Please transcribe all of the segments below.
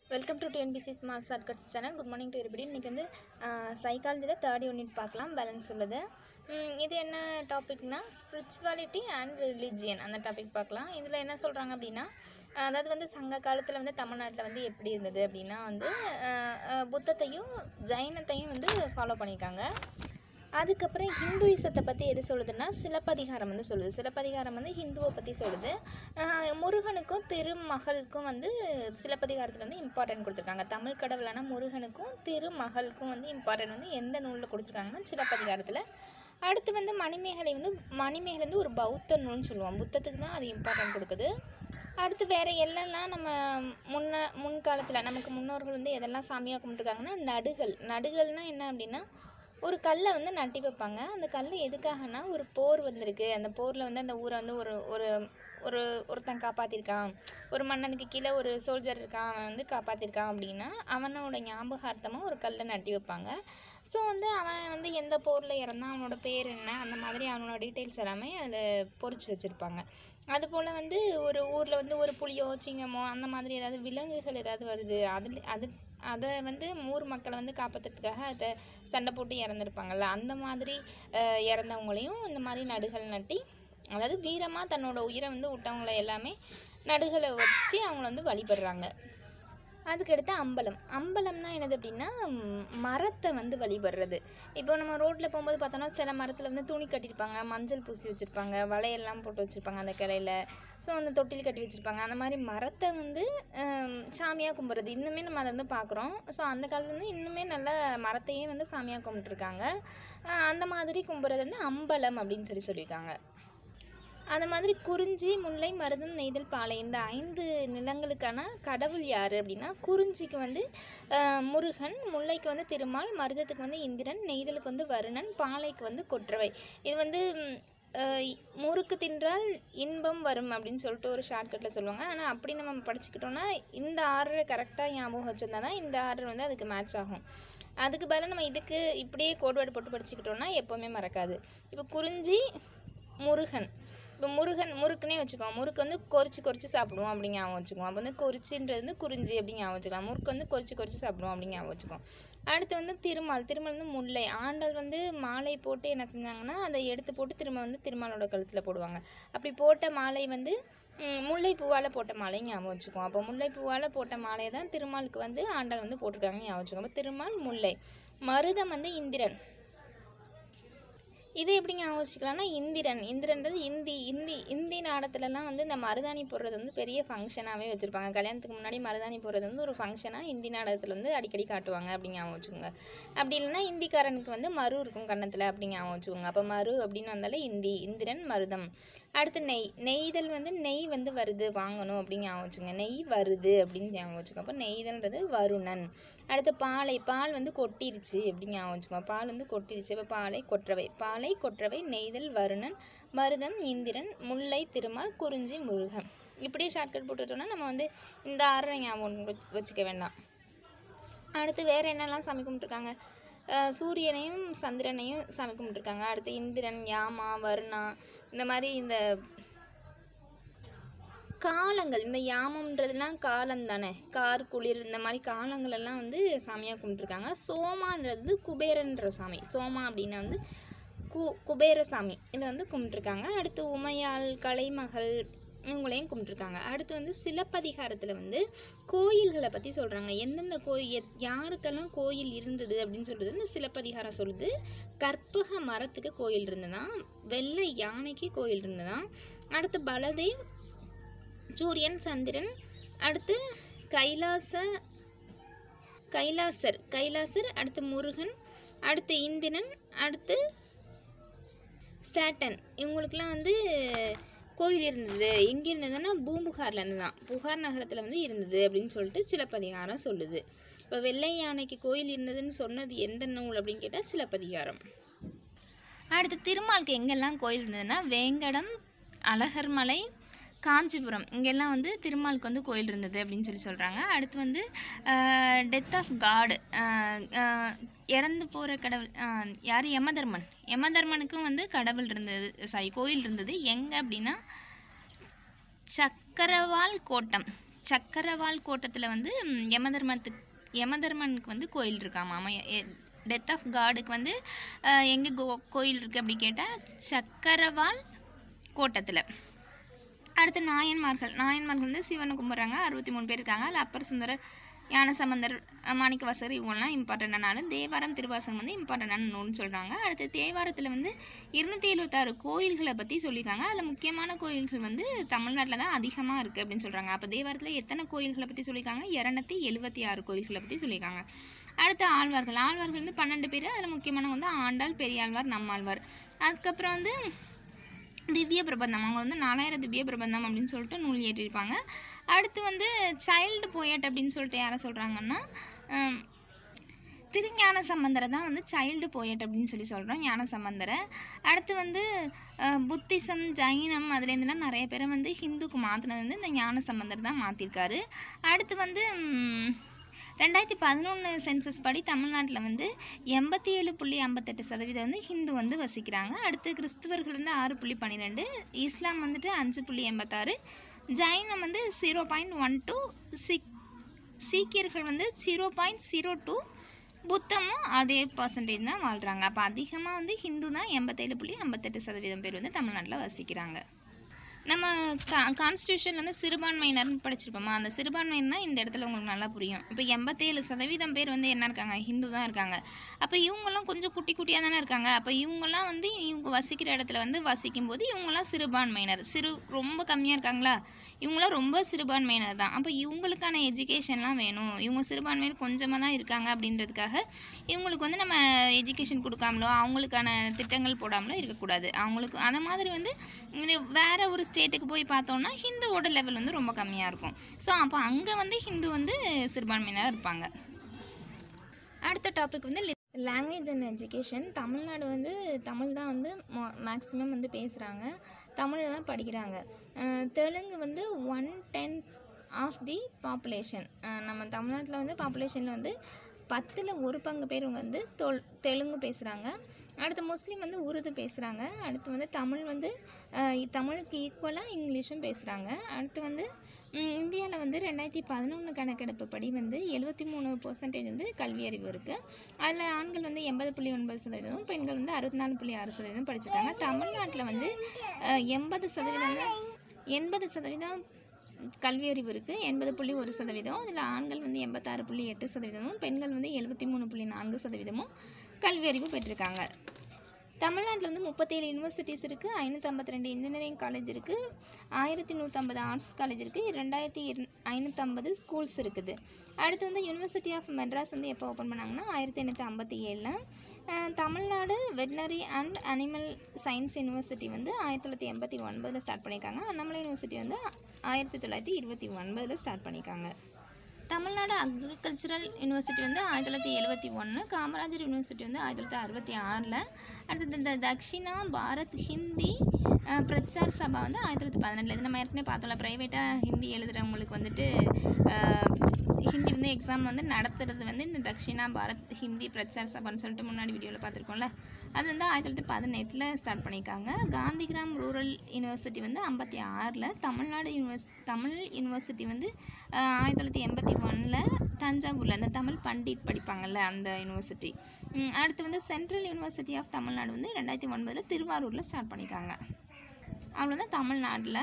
welcome to TNPSC smart shortcuts channel good morning to everybody இன்றைக்கி வந்து சைக்காலஜியில் third unit பார்க்கலாம் பேலன்ஸ் உள்ளது உம், இது என்ன டாபிக்னா ஸ்பிரிச்சுவாலிட்டி அண்ட் ரிலிஜியன் அந்த டாபிக் பார்க்கலாம் இதில் என்ன சொல்கிறாங்க அப்படின்னா அதாவது வந்து சங்க காலத்தில் வந்து தமிழ்நாட்டில் வந்து எப்படி இருந்தது அப்படின்னா வந்து அஹ், அஹ், புத்தத்தையும் ஜைனத்தையும் வந்து ஃபாலோ பண்ணியிருக்காங்க அதுக்கப்புறம் ஹிந்துயிசத்தை பற்றி எது சொல்லுதுன்னா சிலப்பதிகாரம் வந்து சொல்லுது சிலப்பதிகாரம் வந்து ஹிந்துவை பற்றி சொல்லுது ஆஹ் முருகனுக்கும் திருமகளுக்கும் வந்து சிலப்பதிகாரத்தில் வந்து இம்பார்ட்டன்ட் கொடுத்துருக்காங்க தமிழ் கடவுளான முருகனுக்கும் திருமகளுக்கும் வந்து இம்பார்ட்டன்ட் வந்து எந்த நூலில் கொடுத்துருக்காங்கன்னா சிலப்பதிகாரத்தில் அடுத்து வந்து மணிமேகலை வந்து மணிமேகலை வந்து ஒரு பௌத்த நூல்னு சொல்லுவோம் புத்தத்துக்கு தான் அது இம்பார்ட்டன்ட் கொடுக்குது அடுத்து வேறு எல்லாம் நம்ம முன்ன முன்காலத்தில் நமக்கு முன்னோர்கள் வந்து எதெல்லாம் சாமியாக கும்பிட்டுருக்காங்கன்னா நடுகள் நடுகள்னால் என்ன அப்படின்னா ஒரு கல்லை வந்து நட்டி வைப்பாங்க அந்த கல் எதுக்காகனா ஒரு போர் வந்திருக்கு அந்த போரில் வந்து அந்த ஊரை வந்து ஒரு ஒரு ஒரு ஒருத்தன் காப்பாற்றிருக்கான் ஒரு மன்னனுக்கு கீழே ஒரு சோல்ஜர் இருக்கான் அவன் வந்து காப்பாற்றிருக்கான் அப்படின்னா அவனோட ஞாபகார்த்தமாக ஒரு கல்லை நட்டி வைப்பாங்க ஸோ வந்து அவன் வந்து எந்த போரில் இறந்தான் அவனோட பேர் என்ன அந்த மாதிரி அவனோட டீட்டெயில்ஸ் எல்லாமே அதில் பொறிச்சு வச்சுருப்பாங்க அதுபோல் வந்து ஒரு ஊரில் வந்து ஒரு புலியோ சிங்கமோ அந்த மாதிரி ஏதாவது விலங்குகள் ஏதாவது வருது அதில் அது அதை வந்து ஊர் மக்களை வந்து காப்பாற்றுறதுக்காக அதை சண்டை போட்டு இறந்துருப்பாங்கல்ல அந்த மாதிரி அஹ், இறந்தவங்களையும் இந்த மாதிரி நடுகள் நட்டி அதாவது வீரமாக தன்னோட உயிரை வந்து விட்டவங்கள எல்லாமே நடுகளை வச்சு அவங்கள வந்து வழிபடுறாங்க அதுக்கடுத்து அம்பலம் அம்பலம்னா என்னது அப்படின்னா ம், மரத்தை வந்து வழிபடுறது இப்போ நம்ம ரோட்டில் போகும்போது பார்த்தோன்னா சில மரத்தில் வந்து துணி கட்டியிருப்பாங்க மஞ்சள் பூசி வச்சுருப்பாங்க வளையெல்லாம் போட்டு வச்சுருப்பாங்க அந்த கிளையில ஸோ அந்த தொட்டில் கட்டி வச்சுருப்பாங்க அந்த மாதிரி மரத்தை வந்து சாமியாக கும்பிட்றது இன்னுமே நம்ம அதை வந்து பார்க்குறோம் ஸோ அந்த காலத்துல வந்து இன்னுமே நல்ல மரத்தையே வந்து சாமியாக கும்பிட்டுருக்காங்க அஹ், அந்த மாதிரி கும்பிட்றது வந்து அம்பலம் அப்படின்னு சொல்லி சொல்லியிருக்காங்க அந்த மாதிரி குறிஞ்சி முல்லை மருதம் நெய்தல் பாலை இந்த ஐந்து நிலங்களுக்கான கடவுள் யார் அப்படின்னா குறிஞ்சிக்கு வந்து ஆஹ், முருகன் முல்லைக்கு வந்து திருமால் மருதத்துக்கு வந்து இந்திரன் நெய்தலுக்கு வந்து வருணன் பாலைக்கு வந்து கொற்றவை இது வந்து ம், ஆஹ், முறுக்கு தின்றால் இன்பம் வரும் அப்படின்னு சொல்லிட்டு ஒரு ஷார்ட்கட்டில் சொல்லுவாங்க ஆனால் அப்படி நம்ம படிச்சுக்கிட்டோன்னா இந்த ஆர்டரை கரெக்டாக ஞாபகம் வச்சிருந்தா தான் இந்த ஆர்டர் வந்து அதுக்கு மேட்ச் ஆகும் அதுக்கு பதிலாக நம்ம இதுக்கு இப்படியே கோட்வேர்டு போட்டு படிச்சுக்கிட்டோன்னா எப்போவுமே மறக்காது இப்போ குறிஞ்சி முருகன் இப்போ முருகன் முறுக்குனே வச்சுக்கோம் முறுக்கு வந்து கொறிச்சு கொறிச்சு சாப்பிடுவோம் அப்படி ஞாபகம் வச்சுக்குவோம் அப்போ வந்து கொறிச்சின்றது வந்து குறிஞ்சி அப்படி ஞாபகம் வச்சுக்கலாம் முறுக்கு வந்து கொறிச்சு கொறிச்சு சாப்பிடுவோம் அப்படி ஞாபகம் வச்சுக்கோம் அடுத்து வந்து திருமால் திருமால் வந்து முல்லை ஆண்டாள் வந்து மாலை போட்டு என்ன செஞ்சாங்கன்னா அதை எடுத்து போட்டு திரும்ப வந்து திருமாலோட கழுத்தில் போடுவாங்க அப்படி போட்ட மாலை வந்து ம், முல்லை பூவால் போட்ட மாலை ஞாபகம் வச்சுக்குவோம் அப்போ முல்லை பூவால் போட்ட மாலையை தான் திருமாலுக்கு வந்து ஆண்டாள் வந்து போட்டிருக்காங்க ஞாபகம் வச்சுக்கோம் அப்போ திருமால் முல்லை மருதம் வந்து இந்திரன் இது எப்படி ஞாபகம் வச்சுக்கலாம்னா இந்திரன் இந்திரன்றது இந்தி இந்தி இந்தி நாடத்துலலாம் வந்து இந்த மருதாணி போடுறது வந்து பெரிய ஃபங்க்ஷனாகவே வச்சுருப்பாங்க கல்யாணத்துக்கு முன்னாடி மருதாணி போடுறது வந்து ஒரு ஃபங்க்ஷனாக இந்தி நாடகத்தில் வந்து அடிக்கடி காட்டுவாங்க அப்படி ஞாபகம் வச்சுக்கோங்க அப்படி இல்லைன்னா இந்திக்காரனுக்கு வந்து மரு இருக்கும் கன்னத்தில் அப்படி ஞாபகம் வச்சுக்கோங்க அப்போ மரு அப்படின்னு வந்தாலே இந்தி இந்திரன் மருதம் அடுத்து நெய் நெய்தல் வந்து நெய் வந்து வருது வாங்கணும் அப்படின்னு ஞாபகம் வச்சுக்கோங்க நெய் வருது அப்படின்னு ஞாபகம் வச்சுக்கோங்க அப்போ நெய்தல்ன்றது வருணன் அடுத்து பாலை பால் வந்து கொட்டிருச்சு அப்படின்னு ஞாபகம் வச்சுக்கோங்க பால் வந்து கொட்டிருச்சு அப்போ பாலை கொற்றவை பாலை கொற்றவை நெய்தல் வருணன் மருதம் இந்திரன் முல்லை திருமால் குறிஞ்சி முருகன் இப்படியே ஷார்ட்கட் போட்டுட்டோம்னா நம்ம வந்து இந்த ஆறரை ஞாபகம் வச்சு- வச்சுக்க வேண்டாம் அடுத்து வேறு என்னெல்லாம் சாமி கும்பிட்ருக்காங்க அஹ் சூரியனையும் சந்திரனையும் சாமி கும்பிட்ருக்காங்க அடுத்து இந்திரன் யாமா வருணா இந்த மாதிரி இந்த காலங்கள் இந்த யாமம்ன்றதுலாம் காலம் தானே கார் குளிர் இந்த மாதிரி காலங்கள் எல்லாம் வந்து சாமியாக கும்பிட்ருக்காங்க சோமான்றது குபேரன்ற சாமி சோமா அப்படின்னா வந்து கு குபேர சாமி இதை வந்து கும்பிட்ருக்காங்க அடுத்து உமையாள் கலைமகள் இவங்களையும் கும்பிட்ருக்காங்க அடுத்து வந்து சிலப்பதிகாரத்தில் வந்து கோயில்களை பற்றி சொல்கிறாங்க எந்தெந்த கோயில் யாருக்கெல்லாம் கோயில் இருந்தது அப்படின்னு சொல்கிறது இந்த சிலப்பதிகாரம் சொல்லுது கற்பக மரத்துக்கு கோயில் இருந்ததுதான் வெள்ளை யானைக்கு கோயில் இருந்ததுதான் அடுத்து பலதேவ் சூரியன் சந்திரன் அடுத்து கைலாச கைலாசர் கைலாசர் அடுத்து முருகன் அடுத்து இந்திரன் அடுத்து சேட்டன் இவங்களுக்கெல்லாம் வந்து கோயில் இருந்தது எங்கே இருந்ததுன்னா பூம்புகாரில் இருந்து தான் புகார் நகரத்தில் வந்து இருந்தது அப்படின்னு சொல்லிட்டு சிலப்பதிகாரம் சொல்லுது இப்போ வெள்ளை யானைக்கு கோயில் இருந்ததுன்னு சொன்னது எந்த நூல் அப்படின்னு கேட்டால் சிலப்பதிகாரம் அடுத்து திருமாலுக்கு எங்கெல்லாம் கோயில் இருந்ததுன்னா வேங்கடம் அழகர்மலை காஞ்சிபுரம் இங்கெல்லாம் வந்து திருமாலுக்கு வந்து கோயில் இருந்தது அப்படின்னு சொல்லி சொல்கிறாங்க அடுத்து வந்து டெத் ஆஃப் காடு இறந்து போகிற கடவுள் ஆஹ், யார் யமதர்மன் யமதர்மனுக்கும் வந்து கடவுள் இருந்தது சாரி கோயில் இருந்தது எங்கே அப்படின்னா சக்கரவால் கோட்டம் சக்கரவால் கோட்டத்தில் வந்து ம், யமதர்மத்துக்கு யமதர்மனுக்கு வந்து கோயில் இருக்காமா ஆமாம் டெத் ஆஃப் காடுக்கு வந்து எங்கே கோ கோயில் இருக்குது அப்படி கேட்டால் சக்கரவால் கோட்டத்தில் அடுத்து நாயன்மார்கள் நாயன்மார்கள் வந்து சிவனை கும்பிட்றாங்க அறுபத்தி மூணு பேர் இருக்காங்க அதில் அப்பர் சுந்தரர் ஞானசம்பந்தர் மாணிக்க வாசகர் இவங்கெல்லாம் இம்பார்ட்டண்டான தேவாரம் திருவாசகம் வந்து இம்பார்ட்டண்டான நூல்னு சொல்கிறாங்க அடுத்து தேவாரத்தில் வந்து இருநூத்தி எழுபத்தாறு கோயில்களை பற்றி சொல்லியிருக்காங்க அதில் முக்கியமான கோயில்கள் வந்து தமிழ்நாட்டில் தான் அதிகமாக இருக்குது அப்படின்னு சொல்கிறாங்க அப்போ தேவாரத்தில் எத்தனை கோயில்களை பற்றி சொல்லியிருக்காங்க இரநூத்தி எழுபத்தி ஆறு கோயில்களை பற்றி சொல்லியிருக்காங்க அடுத்து ஆழ்வார்கள் ஆழ்வார்கள் வந்து பன்னெண்டு பேர் அதில் முக்கியமானவங்க வந்து ஆண்டாள் பெரியாழ்வார் நம்மாழ்வார் அதுக்கப்புறம் வந்து திவ்ய பிரபந்தம் அவங்க வந்து நாலாயிரம் திவ்ய பிரபந்தம் அப்படின்னு சொல்லிட்டு நூல் ஏற்றிருப்பாங்க அடுத்து வந்து சைல்டு போயட் அப்படின்னு சொல்லிட்டு யாரை சொல்கிறாங்கன்னா ஹம், திருஞான சம்பந்தரை தான் வந்து சைல்டு போயட் அப்படின்னு சொல்லி சொல்கிறோம் ஞான சம்பந்தரை அடுத்து வந்து அஹ், புத்திசம் ஜைனம் அதுலேருந்துலாம் நிறைய பேரை வந்து ஹிந்துக்கு மாற்றினது வந்து இந்த ஞான சம்பந்தர் தான் மாற்றிருக்காரு அடுத்து வந்து ம், ரெண்டாயிரத்தி பதினொன்று சென்சஸ் படி தமிழ்நாட்டில் வந்து எண்பத்தி ஏழு புள்ளி ஐம்பத்தெட்டு சதவீதம் வந்து ஹிந்து வந்து வசிக்கிறாங்க அடுத்து கிறிஸ்துவர்கள் வந்து ஆறு புள்ளி பன்னிரெண்டு இஸ்லாம் வந்துட்டு அஞ்சு புள்ளி எண்பத்தாறு ஜைனம் வந்து ஜீரோ பாயிண்ட் ஒன் டூ சிக் சீக்கியர்கள் வந்து ஜீரோ பாயிண்ட் ஜீரோ டூ புத்தமும் அதே பர்சன்டேஜ் தான் வாழ்கிறாங்க அப்போ அதிகமாக வந்து ஹிந்து தான் எண்பத்தேழு புள்ளி ஐம்பத்தெட்டு சதவீதம் பேர் வந்து தமிழ்நாட்டில் வசிக்கிறாங்க நம்ம கா கான்ஸ்டியூஷன் வந்து சிறுபான்மையினர்னு படிச்சிருப்போமா அந்த சிறுபான்மையினர் இந்த இடத்துல உங்களுக்கு நல்லா புரியும் இப்போ எண்பத்தேழு சதவீதம் பேர் வந்து என்ன இருக்காங்க ஹிந்து தான் இருக்காங்க அப்போ இவங்கெல்லாம் கொஞ்சம் குட்டி குட்டியாக தானே இருக்காங்க அப்போ இவங்கெல்லாம் வந்து இவங்க வசிக்கிற இடத்துல வந்து வசிக்கும் போது இவங்கெல்லாம் சிறுபான்மையினர் சிறு ரொம்ப கம்மியாக இருக்காங்களா இவங்களாம் ரொம்ப சிறுபான்மையினர் தான் அப்போ இவங்களுக்கான எஜுகேஷன்லாம் வேணும் இவங்க சிறுபான்மையினர் கொஞ்சமாக தான் இருக்காங்க அப்படின்றதுக்காக இவங்களுக்கு வந்து நம்ம எஜுகேஷன் கொடுக்காமலோ அவங்களுக்கான திட்டங்கள் போடாமலோ இருக்கக்கூடாது அவங்களுக்கு அந்த மாதிரி வந்து இது வேற ஒரு ஸ்டேட்டுக்கு போய் பார்த்தோம்னா ஹிந்துவோட லெவல் வந்து ரொம்ப கம்மியாக இருக்கும் ஸோ அப்போ அங்கே வந்து ஹிந்து வந்து சிறுபான்மையினராக இருப்பாங்க அடுத்த டாபிக் வந்து லாங்குவேஜ் அண்ட் எஜுகேஷன் தமிழ்நாடு வந்து தமிழ் தான் வந்து மேக்ஸிமம் வந்து பேசுகிறாங்க தமிழ் தான் படிக்கிறாங்க அஹ் தெலுங்கு வந்து one tenth of the population நம்ம தமிழ்நாட்டில் வந்து பாப்புலேஷனில் வந்து பத்தில் ஒரு பங்கு பேர் வந்து தொல் தெலுங்கு பேசுகிறாங்க அடுத்து முஸ்லீம் வந்து உருது பேசுகிறாங்க அடுத்து வந்து தமிழ் வந்து அஹ், தமிழுக்கு ஈக்குவலாக இங்கிலீஷும் பேசுகிறாங்க அடுத்து வந்து இந்தியாவில் வந்து ரெண்டாயிரத்தி பதினொன்று கணக்கெடுப்பு படி வந்து எழுபத்தி மூணு பர்சன்டேஜ் வந்து கல்வி அறிவு இருக்குது அதில் ஆண்கள் வந்து எண்பது புள்ளி ஒன்பது சதவீதம் பெண்கள் வந்து அறுபத்தி நாலு புள்ளி ஆறு சதவீதம் படிச்சிருக்காங்க தமிழ்நாட்டில் வந்து அஹ், எண்பது சதவீதம் எண்பது சதவீதம் கல்வி அறிவு இருக்குது எண்பது புள்ளி ஒரு சதவீதம் அதில் ஆண்கள் வந்து எண்பத்தாறு புள்ளி எட்டு சதவீதமும் பெண்கள் வந்து எழுபத்தி மூணு புள்ளி நான்கு சதவீதமும் கல்வி அறிவு பெற்றிருக்காங்க தமிழ்நாட்டில் வந்து முப்பத்தேழு யூனிவர்சிட்டிஸ் இருக்குது ஐநூற்றி ஐம்பத்தி ரெண்டு இன்ஜினியரிங் காலேஜ் இருக்குது ஆயிரத்தி நூற்றம்பது ஆர்ட்ஸ் காலேஜ் இருக்குது ரெண்டாயிரத்தி ஐநூற்றம்பது ஸ்கூல்ஸ் இருக்குது அடுத்து வந்து யூனிவர்சிட்டி ஆஃப் மெட்ராஸ் வந்து எப்போ ஓப்பன் பண்ணாங்கன்னா ஆயிரத்தி எண்ணூற்றி ஐம்பத்தி ஏழில் Tamil Nadu veterinary and animal science university வந்து ஆயிரத்தி தொள்ளாயிரத்தி எண்பத்தி ஒன்பதில் ஸ்டார்ட் பண்ணியிருக்காங்க அண்ணாமலை யூனிவர்சிட்டி வந்து ஆயிரத்தி தொள்ளாயிரத்தி இருபத்தி ஒன்பதில் ஸ்டார்ட் பண்ணியிருக்காங்க தமிழ்நாடு அக்ரிகல்ச்சரல் யூனிவர்சிட்டி வந்து ஆயிரத்தி தொள்ளாயிரத்தி எழுபத்தி ஒன்று காமராஜர் யூனிவர்சிட்டி வந்து ஆயிரத்தி தொள்ளாயிரத்தி அறுபத்தி ஆறில் அடுத்தது இந்த தக்ஷிணா பாரத் ஹிந்தி அஹ், பிரச்சார் சபா வந்து ஆயிரத்தி தொள்ளாயிரத்தி பதினெட்டில் இது நம்ம ஏற்கனவே பார்த்தோம்ல ப்ரைவேட்டாக ஹிந்தி எழுதுகிறவங்களுக்கு வந்துட்டு அஹ், ஹிந்தி வந்து எக்ஸாம் வந்து நடத்துறது வந்து இந்த தக்ஷிணா பாரத் ஹிந்தி பிரச்சார் சபான்னு சொல்லிட்டு முன்னாடி வீடியோவில் பார்த்துருக்கோம்ல அது வந்து ஆயிரத்தி தொள்ளாயிரத்தி பதினெட்டில் ஸ்டார்ட் பண்ணியிருக்காங்க காந்திகிராம் ரூரல் யூனிவர்சிட்டி வந்து ஐம்பத்தி ஆறில் தமிழ்நாடு யூனிவர்ஸ் தமிழ் யூனிவர்சிட்டி வந்து ஆஹ், ஆயிரத்தி தொள்ளாயிரத்தி எண்பத்தி ஒன்றில் தஞ்சாவூரில் அந்த தமிழ் பண்டிட் படிப்பாங்கல்ல அந்த யூனிவர்சிட்டி ம், அடுத்து வந்து சென்ட்ரல் யூனிவர்சிட்டி ஆஃப் தமிழ்நாடு வந்து ரெண்டாயிரத்தி ஒன்பதில் திருவாரூரில் ஸ்டார்ட் பண்ணியிருக்காங்க அவ்வளோதான் தமிழ்நாட்டில்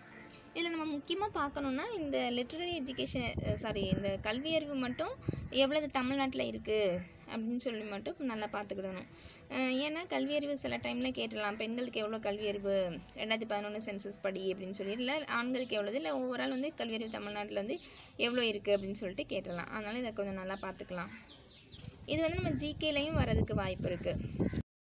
இதில் நம்ம முக்கியமாக பார்க்கணுன்னா இந்த லிட்ரரி எஜுகேஷன் சாரி இந்த கல்வி அறிவு மட்டும் எவ்வளவு தமிழ்நாட்டில் இருக்குது அப்படின்னு சொல்லி மட்டும் நல்லா பார்த்துக்கிடணும் அஹ் ஏன்னா கல்வி அறிவு சில டைமில் கேட்டலாம் பெண்களுக்கு எவ்வளோ கல்வி அறிவு ரெண்டாயிரத்தி பதினொன்று சென்சஸ் படி அப்படின்னு சொல்லி இல்லை ஆண்களுக்கு எவ்வளோது இல்லை ஓவரால் வந்து கல்வி அறிவு தமிழ்நாட்டில் வந்து எவ்வளோ இருக்குது அப்படின்னு சொல்லிட்டு கேட்டலாம் அதனால் இதை கொஞ்சம் நல்லா பார்த்துக்கலாம் இது வந்து நம்ம ஜிகேலையும் வரதுக்கு வாய்ப்பு இருக்குது